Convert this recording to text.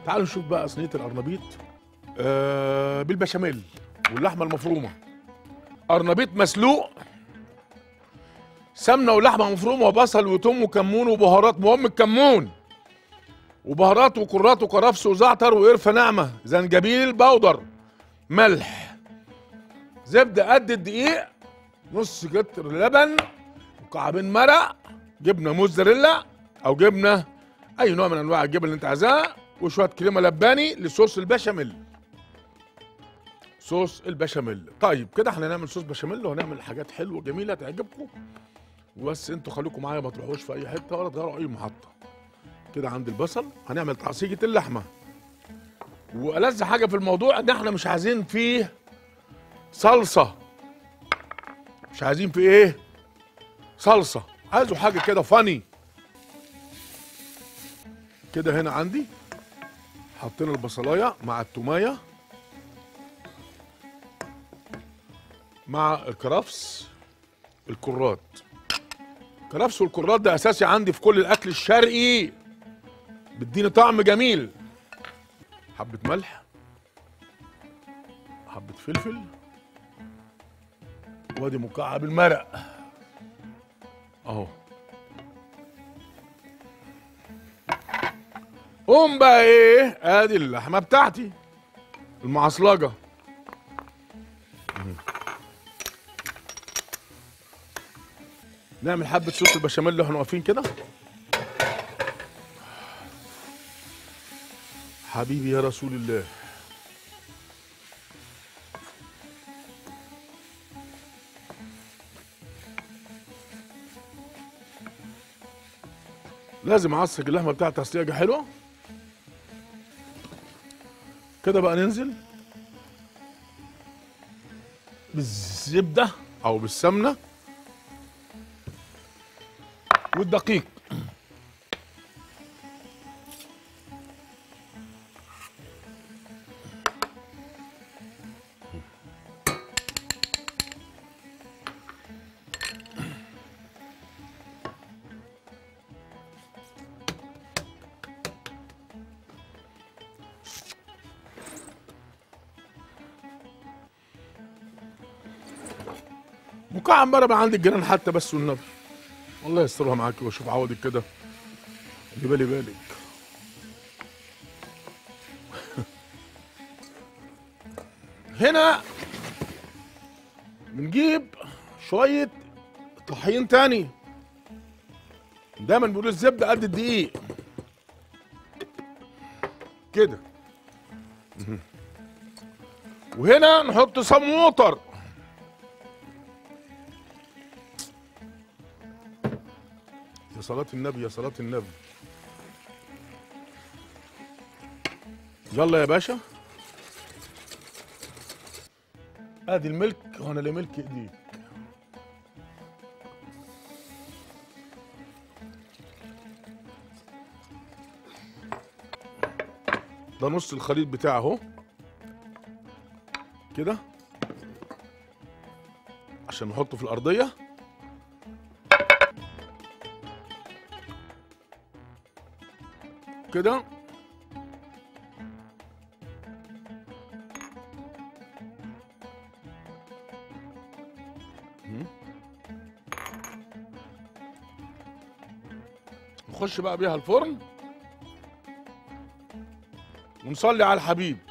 تعالوا نشوف بقى صينيه القرنبيط آه بالبشاميل واللحمه المفرومه قرنبيط مسلوق سمنه ولحمه مفرومه وبصل وتوم وكمون وبهارات مهم الكمون وبهارات وكرات وكرفس وزعتر وقرفه ناعمه زنجبيل بودر ملح زبده قد الدقيق نص لتر لبن مكعبين مرق جبنه موزاريلا او جبنه اي نوع من انواع الجبن اللي انت عايزاه وشويه كريمه لباني لصوص البشاميل صوص البشاميل طيب كده احنا هنعمل صوص بشاميل وهنعمل حاجات حلوه جميله تعجبكم وبس انتوا خليكم معايا ما تروحوش في اي حته ولا تغيروا اي محطه كده عند البصل هنعمل تعصيجه اللحمه والذ حاجه في الموضوع ان احنا مش عايزين فيه صلصه مش عايزين فيه ايه صلصه عايزوا حاجه كده فاني كده هنا عندي حطينا البصلايه مع التومايه مع الكرفس الكرات الكرفس والكرات ده اساسي عندي في كل الاكل الشرقي بيديني طعم جميل حبه ملح حبه فلفل وادي مكعب المرق اهو قوم بقى ايه ادي اللحمه بتاعتي المعصلجه نعمل حبه صوص البشاميل اللي احنا واقفين كده حبيبي يا رسول الله لازم اعصج اللحمه بتاعتي تصليجه حلوه كده بقى ننزل بالزبده او بالسمنه والدقيق مكعب بقى بقى عند الجيران حتى بس والنبي الله يسترها معاكي واشوف عوضك كده اللي بالي بالك هنا بنجيب شوية طحين تاني دايما بيقولوا الزبدة قد الدقيق كده وهنا نحط سموطر يا صلاة النبي يا صلاة النبي يلا يا باشا ادي الملك وانا لملك ايديك ده نص الخليط بتاعه اهو كده عشان نحطه في الارضيه كده مم. نخش بقى بيها الفرن ونصلي على الحبيب